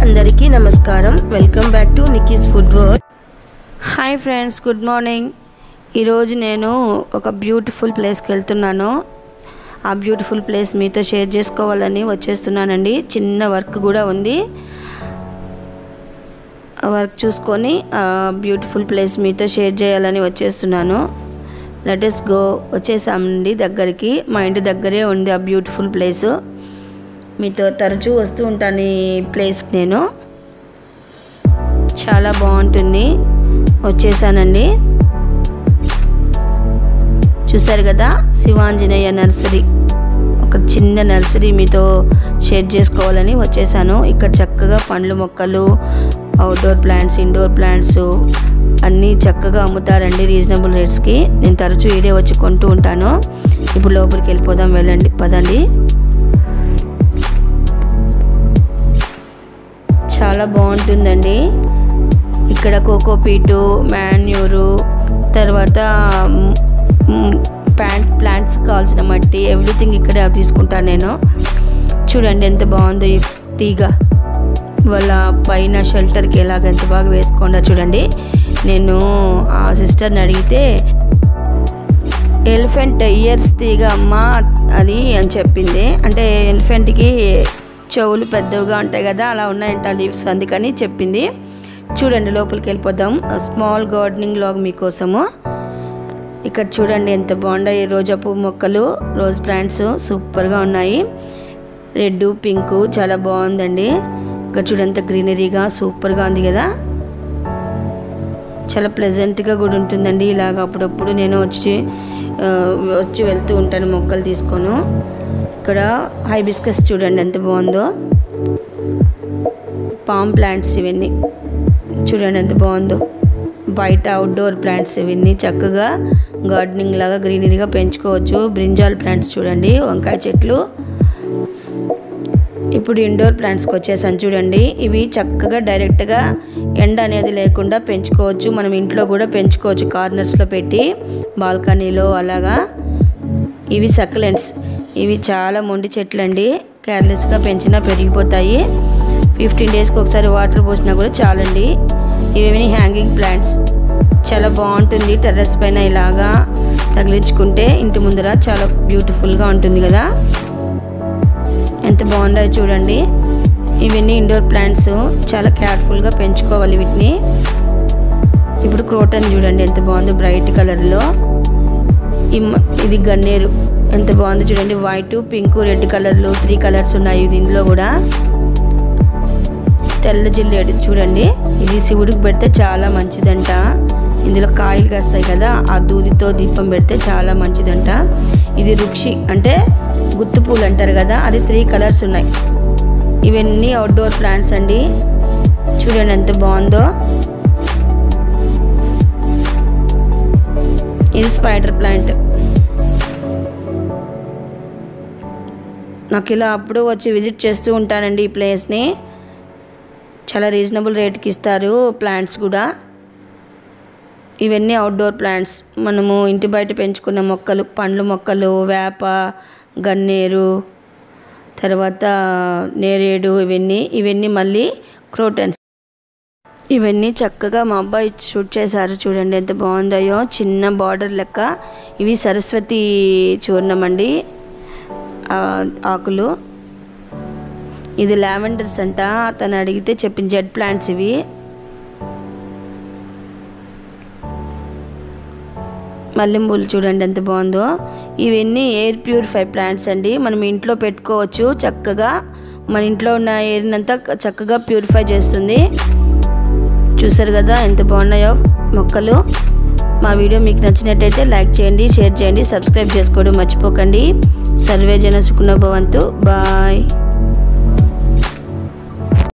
అందరికీ నమస్కారం welcome back to Nikki's food world hi friends good morning ఈరోజు నేను ఒక బ్యూటిఫుల్ ప్లేస్కి వెళ్తున్నాను ఆ బ్యూటిఫుల్ ప్లేస్ మీతో షేర్ చేసుకోవాలని వచ్చేస్తున్నానండి చిన్న వర్క్ కూడా ఉంది ఆ వర్క్ చూసుకొని ఆ బ్యూటిఫుల్ ప్లేస్ మీతో షేర్ చేయాలని వచ్చేస్తున్నాను లెటెస్ గో వచ్చేసామండి దగ్గరికి మా ఇంటి దగ్గరే ఉంది ఆ బ్యూటిఫుల్ ప్లేసు మీతో తరచూ వస్తూ ఉంటాను ఈ ప్లేస్కి నేను చాలా బాగుంటుంది వచ్చేసానండి చూసారు కదా శివాంజనేయ నర్సరీ ఒక చిన్న నర్సరీ మీతో షేర్ చేసుకోవాలని వచ్చేసాను ఇక్కడ చక్కగా పండ్ల మొక్కలు అవుట్డోర్ ప్లాంట్స్ ఇండోర్ ప్లాంట్స్ అన్నీ చక్కగా అమ్ముతారండి రీజనబుల్ రేట్స్కి నేను తరచూ ఈడే వచ్చి కొంటూ ఉంటాను ఇప్పుడు లోపలికి వెళ్ళిపోదాం వెళ్ళండి పదండి చాలా బాగుంటుందండి ఇక్కడ కోకోపీటు మాన్యూరు తర్వాత ప్యాంట్ ప్లాంట్స్ కావాల్సిన మట్టి ఎవ్రీథింగ్ ఇక్కడ తీసుకుంటాను నేను చూడండి ఎంత బాగుందో ఈ తీగ వాళ్ళ పైన షెల్టర్కి ఎలాగ ఎంత బాగా వేసుకోండా చూడండి నేను ఆ సిస్టర్ని అడిగితే ఎలిఫెంట్ ఇయర్స్ తీగ అమ్మ అది అని చెప్పింది అంటే ఎలిఫెంట్కి చెవులు పెద్దవిగా ఉంటాయి కదా అలా ఉన్నాయంట లీవ్స్ అందుకని చెప్పింది చూడండి లోపలికి వెళ్ళిపోదాం స్మాల్ గార్డెనింగ్ లాగ్ మీకోసము ఇక్కడ చూడండి ఎంత బాగున్నాయి రోజా పువ్వు మొక్కలు రోజ్ ప్లాంట్స్ సూపర్గా ఉన్నాయి రెడ్ పింక్ చాలా బాగుందండి ఇక్కడ చూడంత గ్రీనరీగా సూపర్గా ఉంది కదా చాలా ప్లెజెంట్గా కూడా ఉంటుందండి ఇలాగ అప్పుడప్పుడు నేను వచ్చి వచ్చి వెళ్తూ ఉంటాను మొక్కలు తీసుకోను ఇక్కడ హైబిస్కస్ చూడండి ఎంత బాగుందో పామ్ ప్లాంట్స్ ఇవన్నీ చూడండి ఎంత బాగుందో బయట అవుట్డోర్ ప్లాంట్స్ ఇవన్నీ చక్కగా గార్డెనింగ్ లాగా గ్రీనరీగా పెంచుకోవచ్చు బ్రింజాల్ ప్లాంట్స్ చూడండి వంకాయ చెట్లు ఇప్పుడు ఇండోర్ ప్లాంట్స్కి వచ్చేసాను చూడండి ఇవి చక్కగా డైరెక్ట్గా ఎండ అనేది లేకుండా పెంచుకోవచ్చు మనం ఇంట్లో కూడా పెంచుకోవచ్చు కార్నర్స్లో పెట్టి బాల్కనీలో అలాగా ఇవి సక్లెంట్స్ ఇవి చాలా మొండి చెట్లు అండి కేర్లెస్గా పెంచినా పెరిగిపోతాయి ఫిఫ్టీన్ డేస్కి ఒకసారి వాటర్ పోసినా కూడా చాలండి ఇవేమి హ్యాంగింగ్ ప్లాంట్స్ చాలా బాగుంటుంది టెర్రస్ పైన ఇలాగా తగిలించుకుంటే ఇంటి ముందర చాలా బ్యూటిఫుల్గా ఉంటుంది కదా ఎంత బాగుందో చూడండి ఇవన్నీ ఇండోర్ ప్లాంట్స్ చాలా కేర్ఫుల్గా పెంచుకోవాలి వీటిని ఇప్పుడు క్రోటన్ చూడండి ఎంత బాగుందో బ్రైట్ కలర్లో ఇది గన్నేరు ఎంత బాగుందో చూడండి వైట్ పింక్ రెడ్ కలర్లు త్రీ కలర్స్ ఉన్నాయి దీనిలో కూడా తెల్ల జిల్లేడు చూడండి ఇది శివుడికి పెడితే చాలా మంచిదంట ఇందులో కాయలు కాస్తాయి కదా ఆ దూదితో దీపం పెడితే చాలా మంచిదంట ఇది రుక్షి అంటే గుత్తు పూలు అంటారు కదా అది త్రీ కలర్స్ ఉన్నాయి ఇవన్నీ అవుట్డోర్ ప్లాంట్స్ అండి చూడండి ఎంత బాగుందో ఇది స్పైడర్ ప్లాంట్ నాకు ఇలా అప్పుడు వచ్చి విజిట్ చేస్తూ ఉంటానండి ఈ ప్లేస్ని చాలా రీజనబుల్ రేట్కి ఇస్తారు ప్లాంట్స్ కూడా ఇవన్నీ అవుట్డోర్ ప్లాంట్స్ మనము ఇంటి బయట పెంచుకున్న మొక్కలు పండ్ల మొక్కలు వేప గన్నేరు తర్వాత నేరేడు ఇవన్నీ ఇవన్నీ మళ్ళీ క్రోటన్స్ ఇవన్నీ చక్కగా మా అబ్బాయి షూట్ చేశారు చూడండి ఎంత బాగుందాయో చిన్న బార్డర్ లెక్క ఇవి సరస్వతి చూర్ణం అండి ఆకులు ఇది లావెండర్స్ అంట తను అడిగితే చెప్పిన జెడ్ ప్లాంట్స్ ఇవి మల్లెంపూలు చూడండి ఎంత బాగుందో ఇవన్నీ ఎయిర్ ప్యూరిఫై ప్లాంట్స్ అండి మనం ఇంట్లో పెట్టుకోవచ్చు చక్కగా మన ఇంట్లో ఉన్న ఎయిర్ని అంతా చక్కగా ప్యూరిఫై చేస్తుంది చూసారు కదా ఎంత బాగున్నాయో మొక్కలు మా వీడియో మీకు నచ్చినట్టయితే లైక్ చేయండి షేర్ చేయండి సబ్స్క్రైబ్ చేసుకోవడం మర్చిపోకండి సర్వే జన సుఖనభవంతు బాయ్